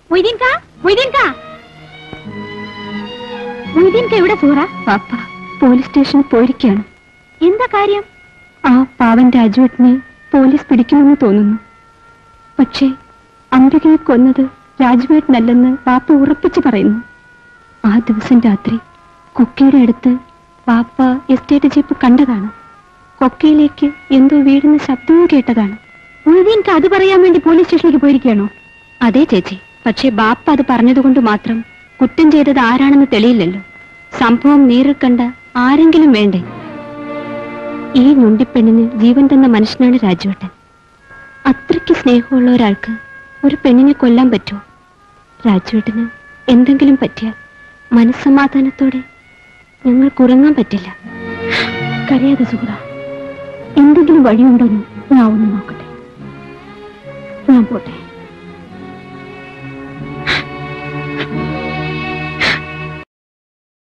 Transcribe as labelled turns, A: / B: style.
A: മൊയ്തീൻക മൊയ്തീൻക മൊയ്തീൻക എവിടെ സൂറ
B: പാപ്പ പോലീസ് സ്റ്റേഷനിൽ പോയിരിക്കുകയാണ്
A: എന്താ കാര്യം
B: ആ പാവൻ രാജുവേട്ടനെ പോലീസ് പിടിക്കുമെന്ന് തോന്നുന്നു പക്ഷേ അംബികയെ കൊന്നത് രാജുവേട്ടനല്ലെന്ന് പാപ്പ ഉറപ്പിച്ചു പറയുന്നു ആ ദിവസം രാത്രി കൊക്കയുടെ അടുത്ത് പാപ്പ എസ്റ്റേറ്റ് ജീപ്പ് കണ്ടതാണ് കൊക്കയിലേക്ക് എന്തോ വീഴുന്ന ശബ്ദവും കേട്ടതാണ്
A: മൊയ്തീൻക അത് പറയാൻ വേണ്ടി പോലീസ് സ്റ്റേഷനിലേക്ക് പോയിരിക്കുകയാണോ
B: അതെ ചേച്ചി പക്ഷേ ബാപ്പ അത് പറഞ്ഞതുകൊണ്ട് മാത്രം കുറ്റം ചെയ്തത് ആരാണെന്ന് തെളിയില്ലല്ലോ സംഭവം നേരിൽ കണ്ട ആരെങ്കിലും വേണ്ടേ ഈ ഞൊണ്ടിപ്പെണ്ണിന് ജീവൻ തന്ന മനുഷ്യനാണ് രാജുവേട്ടൻ അത്രയ്ക്ക് സ്നേഹമുള്ള ഒരാൾക്ക് ഒരു പെണ്ണിനെ കൊല്ലാൻ പറ്റുമോ രാജുവേട്ടന് എന്തെങ്കിലും പറ്റിയാൽ മനസ്സമാധാനത്തോടെ ഞങ്ങൾക്ക് ഉറങ്ങാൻ പറ്റില്ല
A: കരയാതെ സുഹൃത എന്തെങ്കിലും വഴിയുണ്ടോന്ന് ഞാൻ ഒന്ന് നോക്കട്ടെ ഞാൻ പോട്ടെ